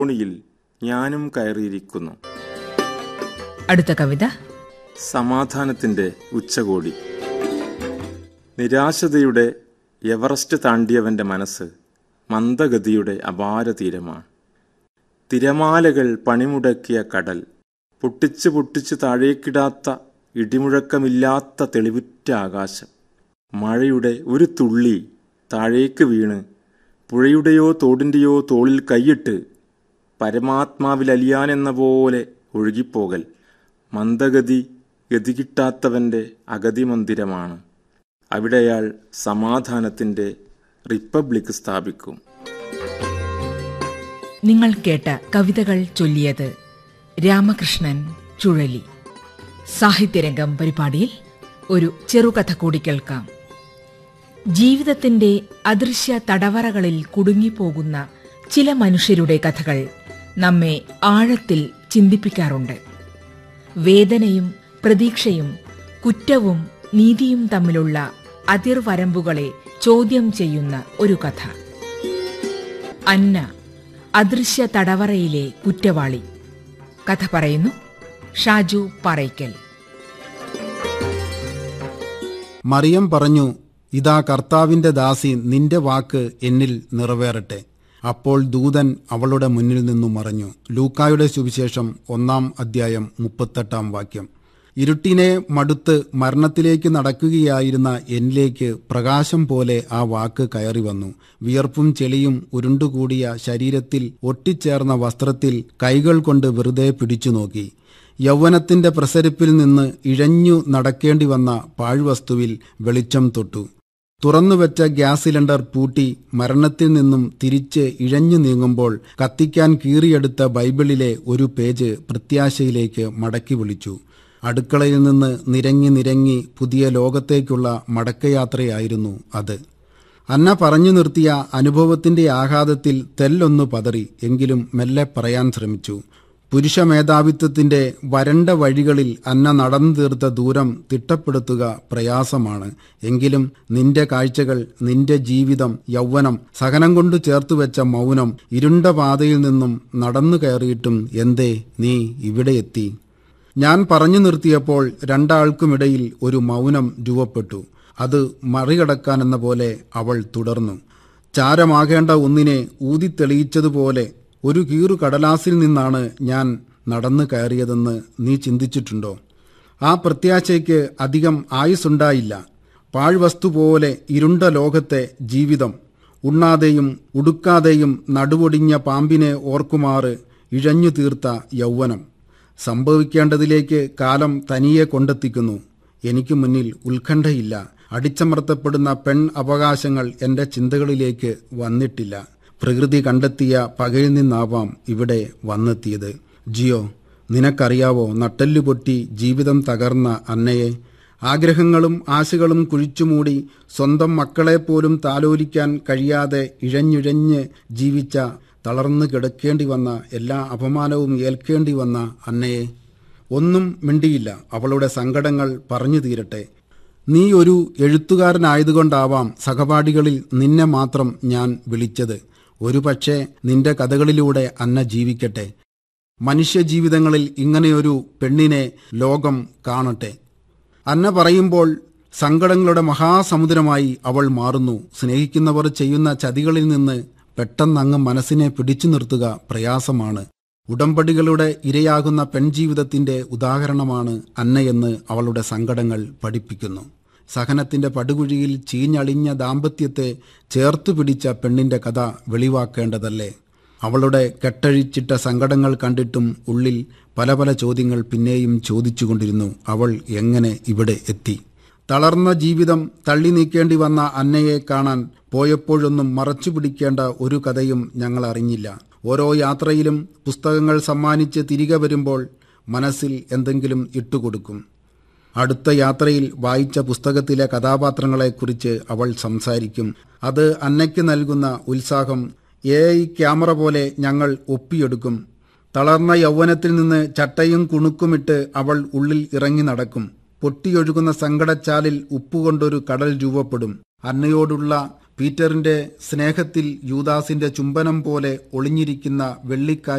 തോണിയിൽ ഞാനും കയറിയിരിക്കുന്നു അടുത്ത കവിത സമാധാനത്തിന്റെ ഉച്ചകോടി നിരാശതയുടെ എവറസ്റ്റ് താണ്ടിയവന്റെ മനസ്സ് മന്ദഗതിയുടെ അപാര തീരമാണ് തിരമാലകൾ പണിമുടക്കിയ കടൽ പൊട്ടിച്ച് പൊട്ടിച്ച് താഴേക്കിടാത്ത ഇടിമുഴക്കമില്ലാത്ത തെളിവുറ്റ ആകാശം മഴയുടെ ഒരു തുള്ളി താഴേക്ക് വീണ് പുഴയുടെയോ തോടിൻ്റെയോ തോളിൽ കൈയിട്ട് പരമാത്മാവിലലിയാനെന്ന പോലെ ഒഴുകിപ്പോകൽ മന്ദഗതി ഗതികിട്ടാത്തവന്റെ അഗതി മന്ദിരമാണ് അവിടെ അയാൾ സമാധാനത്തിന്റെ റിപ്പബ്ലിക് സ്ഥാപിക്കും നിങ്ങൾ കേട്ട കവിതകൾ ചൊല്ലിയത് രാമകൃഷ്ണൻ ചുഴലി സാഹിത്യരംഗം പരിപാടിയിൽ ഒരു ചെറുകഥ കൂടി കേൾക്കാം ജീവിതത്തിന്റെ അദൃശ്യ തടവറകളിൽ കുടുങ്ങിപ്പോകുന്ന ചില മനുഷ്യരുടെ കഥകൾ നമ്മെ ആഴത്തിൽ ചിന്തിപ്പിക്കാറുണ്ട് വേദനയും പ്രതീക്ഷയും കുറ്റവും നീതിയും തമ്മിലുള്ള അതിർവരമ്പുകളെ ചോദ്യം ചെയ്യുന്ന ഒരു കഥ അന്ന അദൃശ്യ തടവറയിലെ കുറ്റവാളി കഥ പറയുന്നു ഷാജു പാറയ്ക്കൽ മറിയം പറഞ്ഞു ഇതാ കർത്താവിന്റെ ദാസി നിന്റെ വാക്ക് എന്നിൽ നിറവേറട്ടെ അപ്പോൾ ദൂതൻ അവളുടെ മുന്നിൽ നിന്നു മറഞ്ഞു ലൂക്കായുടെ സുവിശേഷം ഒന്നാം അധ്യായം മുപ്പത്തെട്ടാം വാക്യം ഇരുട്ടിനെ മടുത്ത് മരണത്തിലേക്ക് നടക്കുകയായിരുന്ന എന്നിലേക്ക് പ്രകാശം പോലെ ആ വാക്ക് കയറി വന്നു വിയർപ്പും ചെളിയും ഉരുണ്ടുകൂടിയ ശരീരത്തിൽ ഒട്ടിച്ചേർന്ന വസ്ത്രത്തിൽ കൈകൾ കൊണ്ട് വെറുതെ പിടിച്ചു നോക്കി യൗവനത്തിന്റെ പ്രസരിപ്പിൽ നിന്ന് ഇഴഞ്ഞു നടക്കേണ്ടി വന്ന പാഴ്വസ്തുവിൽ വെളിച്ചം തൊട്ടു തുറന്നുവെച്ച ഗ്യാസ് സിലിണ്ടർ പൂട്ടി മരണത്തിൽ നിന്നും തിരിച്ച് ഇഴഞ്ഞു നീങ്ങുമ്പോൾ കത്തിക്കാൻ കീറിയെടുത്ത ബൈബിളിലെ ഒരു പേജ് പ്രത്യാശയിലേക്ക് മടക്കി വിളിച്ചു അടുക്കളയിൽ നിന്ന് നിരങ്ങി നിരങ്ങി പുതിയ ലോകത്തേക്കുള്ള മടക്കയാത്രയായിരുന്നു അത് അന്ന പറഞ്ഞു നിർത്തിയ അനുഭവത്തിന്റെ ആഘാതത്തിൽ തെല്ലൊന്നു പതറി എങ്കിലും മെല്ലെ പറയാൻ ശ്രമിച്ചു പുരുഷ മേധാവിത്വത്തിന്റെ വരണ്ട വഴികളിൽ അന്ന നടന്നു തീർത്ത ദൂരം തിട്ടപ്പെടുത്തുക പ്രയാസമാണ് എങ്കിലും നിന്റെ കാഴ്ചകൾ നിന്റെ ജീവിതം യൗവനം സഹനം കൊണ്ട് ചേർത്തുവെച്ച മൗനം ഇരുണ്ട പാതയിൽ നിന്നും നടന്നു കയറിയിട്ടും എന്തേ നീ ഇവിടെ എത്തി ഞാൻ പറഞ്ഞു നിർത്തിയപ്പോൾ രണ്ടാൾക്കുമിടയിൽ ഒരു മൗനം രൂപപ്പെട്ടു അത് മറികടക്കാനെന്ന പോലെ അവൾ തുടർന്നു ചാരമാകേണ്ട ഒന്നിനെ ഊതിത്തെളിയിച്ചതുപോലെ ഒരു കീറു കടലാസിൽ നിന്നാണ് ഞാൻ നടന്നു കയറിയതെന്ന് നീ ചിന്തിച്ചിട്ടുണ്ടോ ആ പ്രത്യാശയ്ക്ക് അധികം ആയുസ്സുണ്ടായില്ല പാഴ്വസ്തു പോലെ ഇരുണ്ട ലോകത്തെ ജീവിതം ഉണ്ണാതെയും ഉടുക്കാതെയും നടുവൊടിഞ്ഞ പാമ്പിനെ ഓർക്കുമാറ് ഇഴഞ്ഞു തീർത്ത യൗവനം സംഭവിക്കേണ്ടതിലേക്ക് കാലം തനിയെ കൊണ്ടെത്തിക്കുന്നു എനിക്ക് മുന്നിൽ ഉത്കണ്ഠയില്ല അടിച്ചമർത്തപ്പെടുന്ന പെൺ അവകാശങ്ങൾ എന്റെ ചിന്തകളിലേക്ക് വന്നിട്ടില്ല പ്രകൃതി കണ്ടെത്തിയ പകയിൽ നിന്നാവാം ഇവിടെ വന്നെത്തിയത് ജിയോ നിനക്കറിയാവോ നട്ടെല്ലു പൊട്ടി ജീവിതം തകർന്ന അന്നയെ ആഗ്രഹങ്ങളും ആശകളും കുഴിച്ചുമൂടി സ്വന്തം മക്കളെപ്പോലും താലോലിക്കാൻ കഴിയാതെ ഇഴഞ്ഞിഴഞ്ഞ് ജീവിച്ച തളർന്നു കിടക്കേണ്ടി വന്ന എല്ലാ അപമാനവും ഏൽക്കേണ്ടി വന്ന അന്നയെ ഒന്നും മിണ്ടിയില്ല അവളുടെ സങ്കടങ്ങൾ പറഞ്ഞു തീരട്ടെ നീ ഒരു എഴുത്തുകാരനായതുകൊണ്ടാവാം സഹപാഠികളിൽ നിന്നെ മാത്രം ഞാൻ വിളിച്ചത് ഒരുപക്ഷെ നിന്റെ കഥകളിലൂടെ അന്ന ജീവിക്കട്ടെ മനുഷ്യജീവിതങ്ങളിൽ ഇങ്ങനെയൊരു പെണ്ണിനെ ലോകം കാണട്ടെ അന്ന പറയുമ്പോൾ സങ്കടങ്ങളുടെ മഹാസമുദ്രമായി അവൾ മാറുന്നു സ്നേഹിക്കുന്നവർ ചെയ്യുന്ന ചതികളിൽ നിന്ന് പെട്ടെന്നങ്ങ് മനസ്സിനെ പിടിച്ചു നിർത്തുക പ്രയാസമാണ് ഉടമ്പടികളുടെ ഇരയാകുന്ന പെൺജീവിതത്തിന്റെ ഉദാഹരണമാണ് അന്നയെന്ന് അവളുടെ സങ്കടങ്ങൾ പഠിപ്പിക്കുന്നു സഹനത്തിന്റെ പടുകുഴിയിൽ ചീഞ്ഞളിഞ്ഞ ദാമ്പത്യത്തെ ചേർത്തു പിടിച്ച പെണ്ണിന്റെ കഥ വെളിവാക്കേണ്ടതല്ലേ അവളുടെ കെട്ടഴിച്ചിട്ട സങ്കടങ്ങൾ കണ്ടിട്ടും ഉള്ളിൽ പല പല ചോദ്യങ്ങൾ പിന്നെയും ചോദിച്ചുകൊണ്ടിരുന്നു അവൾ എങ്ങനെ ഇവിടെ എത്തി തളർന്ന ജീവിതം തള്ളി നീക്കേണ്ടി വന്ന അന്നയെ കാണാൻ പോയപ്പോഴൊന്നും മറച്ചു പിടിക്കേണ്ട ഒരു കഥയും ഞങ്ങൾ അറിഞ്ഞില്ല ഓരോ യാത്രയിലും പുസ്തകങ്ങൾ സമ്മാനിച്ച് തിരികെ വരുമ്പോൾ മനസ്സിൽ എന്തെങ്കിലും ഇട്ടുകൊടുക്കും അടുത്ത യാത്രയിൽ വായിച്ച പുസ്തകത്തിലെ കഥാപാത്രങ്ങളെക്കുറിച്ച് അവൾ സംസാരിക്കും അത് അന്നയ്ക്ക് നൽകുന്ന ഉത്സാഹം എ ഐ ക്യാമറ പോലെ ഞങ്ങൾ ഒപ്പിയെടുക്കും തളർന്ന യൗവനത്തിൽ നിന്ന് ചട്ടയും കുണുക്കുമിട്ട് അവൾ ഉള്ളിൽ ഇറങ്ങി നടക്കും പൊട്ടിയൊഴുകുന്ന സങ്കടച്ചാലിൽ ഉപ്പുകൊണ്ടൊരു കടൽ രൂപപ്പെടും അന്നയോടുള്ള പീറ്ററിന്റെ സ്നേഹത്തിൽ യൂദാസിന്റെ ചുംബനം പോലെ ഒളിഞ്ഞിരിക്കുന്ന വെള്ളിക്കാശ്